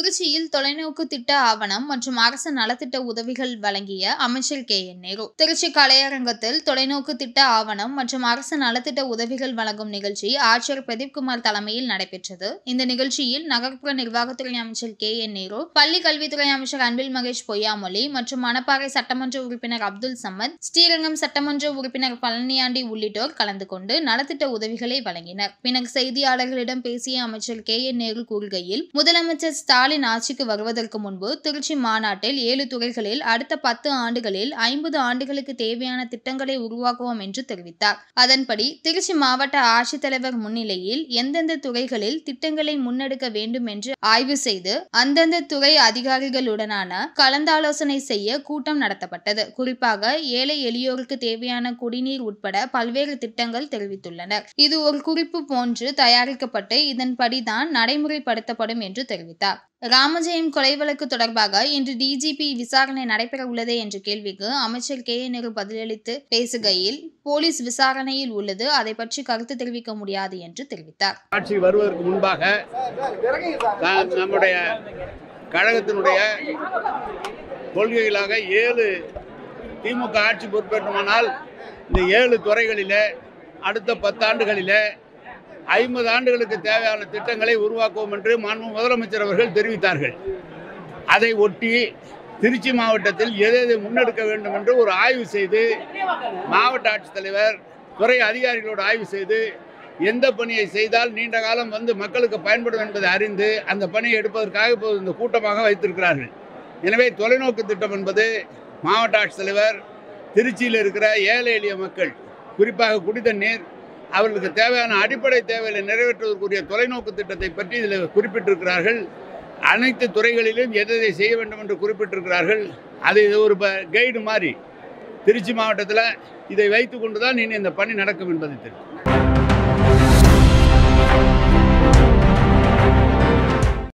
திருச்சியில் தொலைநோக்கு திட்ட ஆவணம் மற்றும் அரசு நலத்திட்ட உதவிகள் வழங்கிய அமைச்சர் கே என் நேரு திருச்சி கலையரங்கத்தில் தொலைநோக்கு திட்ட ஆவணம் மற்றும் அரசு நலத்திட்ட உதவிகள் வழங்கும் நிகழ்ச்சி ஆட்சியர் பிரதீப்குமார் தலைமையில் நடைபெற்றது இந்த நிகழ்ச்சியில் நகர்ப்புற நிர்வாகத்துறை அமைச்சர் கே என் நேரு பள்ளி கல்வித்துறை அமைச்சர் அன்பில் மகேஷ் பொய்யாமொழி மற்றும் மணப்பாறை சட்டமன்ற உறுப்பினர் அப்துல் சமத் ஸ்ரீரங்கம் சட்டமன்ற உறுப்பினர் பழனியாண்டி உள்ளிட்டோர் கலந்து கொண்டு நலத்திட்ட உதவிகளை வழங்கினர் பின்னர் செய்தியாளர்களிடம் பேசிய அமைச்சர் கே என் நேரு கூறுகையில் முதலமைச்சர் ஸ்டாலின் ஆட்சிக்கு வருவதற்கு முன்பு திருச்சி மாநாட்டில் ஏழு துறைகளில் அடுத்த பத்து ஆண்டுகளில் ஐம்பது ஆண்டுகளுக்கு தேவையான திட்டங்களை உருவாக்குவோம் என்று தெரிவித்தார் அதன்படி திருச்சி மாவட்ட ஆட்சித்தலைவர் முன்னிலையில் எந்தெந்த துறைகளில் திட்டங்களை முன்னெடுக்க வேண்டும் என்று ஆய்வு செய்து அந்தந்த துறை அதிகாரிகளுடனான கலந்தாலோசனை செய்ய கூட்டம் நடத்தப்பட்டது குறிப்பாக ஏழை எளியோருக்கு தேவையான குடிநீர் உட்பட பல்வேறு திட்டங்கள் தெரிவித்துள்ளனர் இது ஒரு குறிப்பு போன்று தயாரிக்கப்பட்டு இதன்படிதான் நடைமுறைப்படுத்தப்படும் என்று தெரிவித்தார் ராமஜெயம் கொலை வழக்கு தொடர்பாக இன்று டிஜிபி விசாரணை நடைபெற உள்ளதே என்ற கேள்விக்கு அமைச்சர் கே நேரு பதிலளித்து பேசுகையில் போலீஸ் விசாரணையில் உள்ளது அதை பற்றி கருத்து தெரிவிக்க முடியாது என்று தெரிவித்தார் ஆட்சி வருவதற்கு முன்பாக நான் நம்முடைய கழகத்தினுடைய கொள்கைகளாக ஏழு திமுக ஆட்சி பொறுப்பேற்றுமானால் இந்த ஏழு துறைகளிலே அடுத்த பத்தாண்டுகளிலே ஐம்பது ஆண்டுகளுக்கு தேவையான திட்டங்களை உருவாக்குவோம் என்று மாண்பு முதலமைச்சர் அவர்கள் தெரிவித்தார்கள் அதை ஒட்டி திருச்சி மாவட்டத்தில் எதை எதை முன்னெடுக்க வேண்டும் என்று ஒரு ஆய்வு செய்து மாவட்ட ஆட்சித்தலைவர் துறை அதிகாரிகளோடு ஆய்வு செய்து எந்த பணியை செய்தால் நீண்ட காலம் வந்து மக்களுக்கு பயன்படும் என்பதை அறிந்து அந்த பணியை எடுப்பதற்காக இப்போது இந்த கூட்டமாக வைத்திருக்கிறார்கள் எனவே தொலைநோக்கு திட்டம் என்பது மாவட்ட ஆட்சித்தலைவர் திருச்சியில் இருக்கிற ஏழை எளிய மக்கள் குறிப்பாக குடிதண்ணீர் அவர்களுக்கு தேவையான அடிப்படை தேவைகளை நிறைவேற்றுவதற்குரிய தொலைநோக்கு திட்டத்தை பற்றி இதில் குறிப்பிட்டிருக்கிறார்கள் அனைத்து துறைகளிலும் எதை எதை செய்ய வேண்டும் என்று குறிப்பிட்டிருக்கிறார்கள் அது இது ஒரு கைடு மாதிரி திருச்சி மாவட்டத்தில் இதை வைத்துக்கொண்டு தான் இனி இந்த பணி நடக்கும் என்பதை தெரியும்